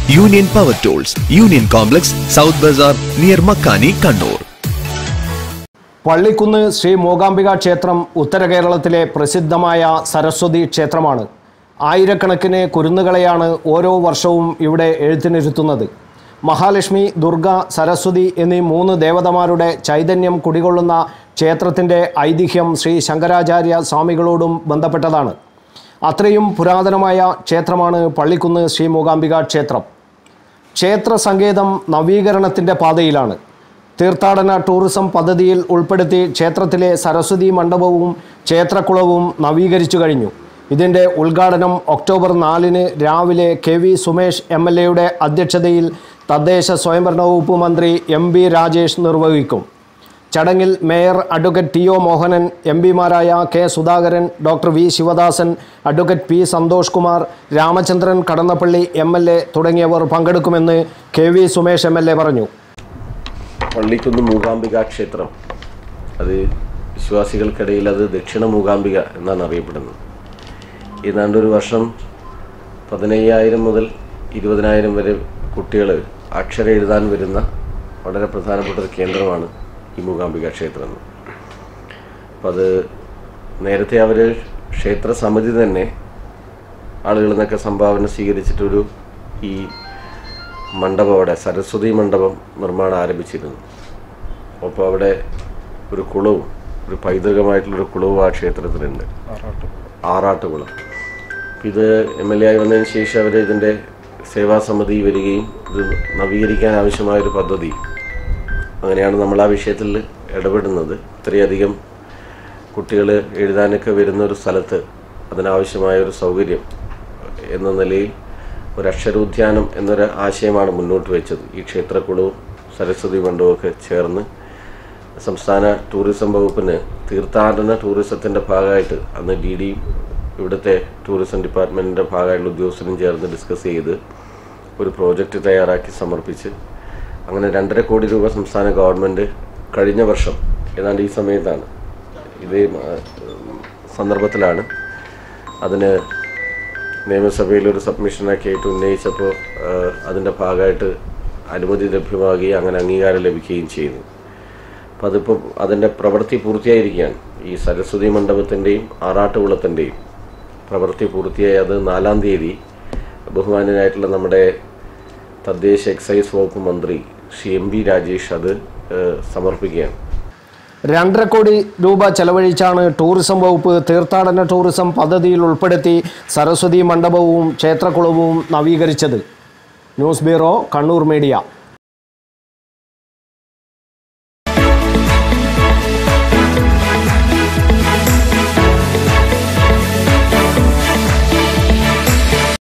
union power tools union complex south bazaar near Makkani Kannur Pallikkunnu Sri Mookambika ക്ഷേത്രം ഉത്തര കേരളത്തിലെ പ്രസിദ്ധമായ സരസ്വതി ക്ഷേത്രമാണ് ആയിരക്കണക്കിന് കുരുന്നുകളെയാണ് ഓരോ വർഷവും ഇവിടെ എഴുത്തിനിരുത്തുന്നത് മഹാലക്ഷ്മി ദുർഗ സരസ്വതി എന്നീ മൂന്ന് ദേവതമാരുടെ ചൈതന്യം കുടികൊള്ളുന്ന ക്ഷേത്രത്തിൻ്റെ ഐതിഹ്യം ശ്രീ ശങ്കരാചാര്യ സ്വാമികളോടും ബന്ധപ്പെട്ടതാണ് അത്രയും പുരാതനമായ ക്ഷേത്രമാണ് പള്ളിക്കുന്ന് ശ്രീ മൂകാംബിക ക്ഷേത്രം ക്ഷേത്ര സങ്കേതം നവീകരണത്തിൻ്റെ പാതയിലാണ് തീർത്ഥാടന ടൂറിസം പദ്ധതിയിൽ ഉൾപ്പെടുത്തി ക്ഷേത്രത്തിലെ സരസ്വതി മണ്ഡപവും ക്ഷേത്രക്കുളവും നവീകരിച്ചു കഴിഞ്ഞു ഇതിൻ്റെ ഉദ്ഘാടനം ഒക്ടോബർ നാലിന് രാവിലെ K V Sumesh M L എയുടെ അധ്യക്ഷതയിൽ തദ്ദേശ സ്വയംഭരണ വകുപ്പ് മന്ത്രി എം ബി രാജേഷ് നിർവഹിക്കും ചടങ്ങിൽ mayor advocate T O Mohanan M പിമാരായ K Sudhakaran doctor V Sivadasan advocate P Santhosh Kumar Ramachandran Kadannappalli M L A തുടങ്ങിയവർ പങ്കെടുക്കുമെന്ന് K V Sumesh M L A പറഞ്ഞു പള്ളിക്കുന്ന് മൂകാംബിക ക്ഷേത്രം അത് വിശ്വാസികൾക്കിടയിൽ അത് ദക്ഷിണ മൂകാംബിക എന്നാണ് അറിയപ്പെടുന്നത് ഏതാണ്ട് ഒരു വർഷം പതിനയ്യായിരം മുതൽ ഇരുപതിനായിരം വരെ കുട്ടികൾ അക്ഷരം എഴുതാൻ വരുന്ന വളരെ പ്രധാനപ്പെട്ട ഒരു കേന്ദ്രമാണ് ഈ മൂകാംബിക ക്ഷേത്രം അപ്പം അത് നേരത്തെ അവർ ക്ഷേത്ര സമിതി തന്നെ ആളുകളിൽ നിന്നൊക്കെ സംഭാവന സ്വീകരിച്ചിട്ടൊരു ഈ മണ്ഡപം അവിടെ സരസ്വതി മണ്ഡപം നിർമ്മാണം ആരംഭിച്ചിരുന്നു അപ്പോൾ അവിടെ ഒരു കുളവും ഒരു പൈതൃകമായിട്ടുള്ളൊരു കുളവും ആ ക്ഷേത്രത്തിലുണ്ട് ആറാട്ടുകുളം അപ്പം ഇത് എം എൽ എ ആയി വന്നതിന് ശേഷം അവർ ഇതിൻ്റെ സേവാസമിതി വരികയും ഇത് നവീകരിക്കാൻ ആവശ്യമായൊരു പദ്ധതി അങ്ങനെയാണ് നമ്മൾ ആ വിഷയത്തിൽ ഇടപെടുന്നത് ഇത്രയധികം കുട്ടികൾ എഴുതാനൊക്കെ വരുന്ന ഒരു സ്ഥലത്ത് അതിനാവശ്യമായ ഒരു സൗകര്യം എന്ന നിലയിൽ ഒരു അക്ഷരോദ്യാനം എന്നൊരു ആശയമാണ് മുന്നോട്ട് വെച്ചത് ഈ ക്ഷേത്രക്കുളവും സരസ്വതി മണ്ഡപമൊക്കെ ചേർന്ന് സംസ്ഥാന ടൂറിസം വകുപ്പിന് തീർത്ഥാടന ടൂറിസത്തിൻ്റെ ഭാഗമായിട്ട് അന്ന് ഡി ഡി ഇവിടുത്തെ ടൂറിസം ഡിപ്പാർട്ട്മെൻറ്റിൻ്റെ ഭാഗമായിട്ടുള്ള ഉദ്യോഗസ്ഥരും ചേർന്ന് ഡിസ്കസ് ചെയ്ത് ഒരു പ്രോജക്റ്റ് തയ്യാറാക്കി സമർപ്പിച്ച് അങ്ങനെ രണ്ടര കോടി രൂപ സംസ്ഥാന ഗവൺമെൻറ് കഴിഞ്ഞ വർഷം ഏതാണ്ട് ഈ സമയത്താണ് ഇതേ ആ, സന്ദർഭത്തിലാണ് അതിന് നിയമസഭയിൽ ഒരു സബ്മിഷനൊക്കെ ആയിട്ട് ഉന്നയിച്ചപ്പോൾ അതിൻ്റെ ഭാഗമായിട്ട് അനുമതി ലഭ്യമാകുകയും അങ്ങനെ അംഗീകാരം ലഭിക്കുകയും ചെയ്തു അപ്പം അതിപ്പോൾ അതിൻ്റെ പ്രവൃത്തി പൂർത്തിയായിരിക്കുകയാണ് ഈ സരസ്വതി മണ്ഡപത്തിൻ്റെയും ആറാട്ടുകുളത്തിൻ്റെയും പ്രവൃത്തി പൂർത്തിയായി അത് നാലാം തീയതി ബഹുമാനനായിട്ടുള്ള നമ്മുടെ തദ്ദേശ എക്സൈസ് വകുപ്പ് മന്ത്രി ശ്രീ എം ബി രാജേഷ് അത് ഏഹ്, സമർപ്പിക്കുകയാണ് രണ്ടര കോടി രൂപ ചെലവഴിച്ചാണ് ടൂറിസം വകുപ്പ് തീർത്ഥാടന ടൂറിസം പദ്ധതിയിൽ ഉൾപ്പെടുത്തി സരസ്വതി മണ്ഡപവും ക്ഷേത്രക്കുളവും നവീകരിച്ചത് ന്യൂസ് ബ്യൂറോ കണ്ണൂർ മീഡിയ